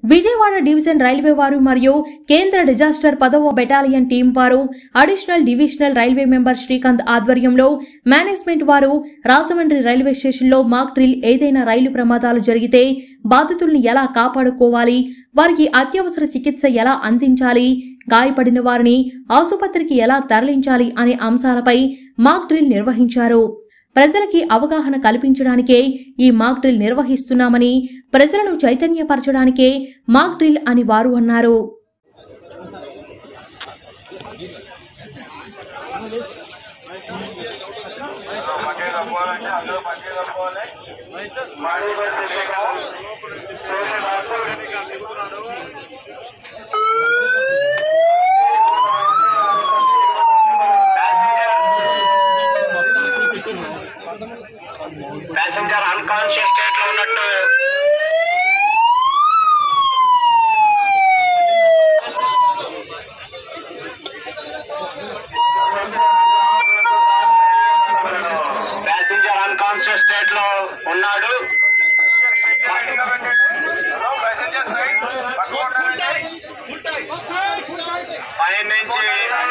Vijayawada division railway వారు మరియు కేంద్ర డిజాస్టర్ పదవ బెటాలియన్ టీం వారు additional divisional railway member Srikanth ఆధ్వర్యంలో మేనేజ్మెంట్ వారు రాజమండ్రి రైల్వే స్టేషన్లో మాక్ డ్రిల్ ఏదైనా రైలు ప్రమాదాలు జరిగితే బాధితుల్ని ఎలా కాపాడుకోవాలి వారికి అత్యవసర చికిత్స ఎలా అందించాలి గాయపడిన వారిని ఆసుపత్రికి ఎలా తరలించాలి అనే అంశాలపై మాక్ డ్రిల్ నిర్వహించారు ప్రజలకి అవగాహన కల్పించడానికే ఈ మాక్ డ్రిల్ నిర్వహిస్తున్నామని ప్రజలను చైతన్యపరచడానికే మాక్ డ్రిల్ అని వారు అన్నారు పక్కన పోవాలంటే అందరూ పక్కన పోవాలి మాడి ప్యాసింజర్ అన్కాన్షియస్ స్టేట్ లో ఉన్నట్టు ప్యాసింజర్ అన్కాన్షియస్ స్టేట్ లో ఉన్నాడు పైన నుంచి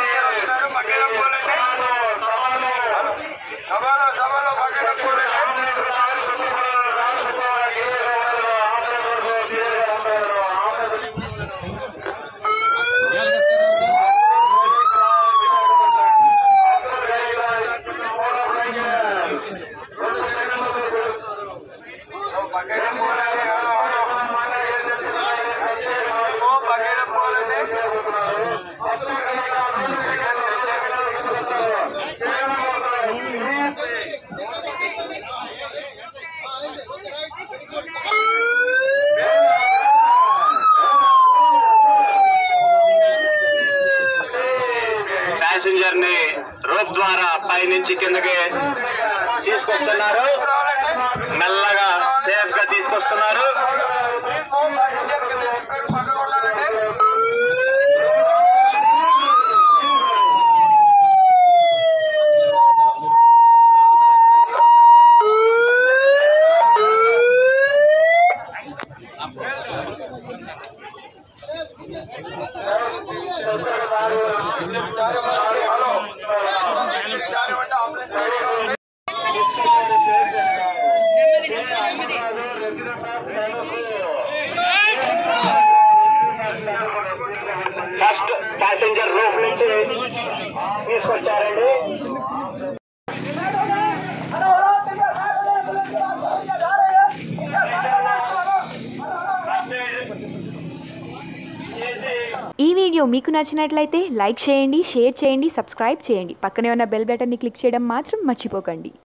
ప్యాసింజర్ ని రోప్ ద్వారా పైనుంచి కిందకి తీసుకొస్తున్నారు మెల్లగా సేఫ్ గా తీసుకొస్తున్నారు ఫస్ట్ ప్యాసింజర్ రూఫ్ నుంచి తీసుకొచ్చారండి ఈ వీడియో మీకు నచ్చినట్లయితే లైక్ చేయండి షేర్ చేయండి సబ్స్క్రైబ్ చేయండి పక్కనే ఉన్న బెల్ బటన్ని క్లిక్ చేయడం మాత్రం మర్చిపోకండి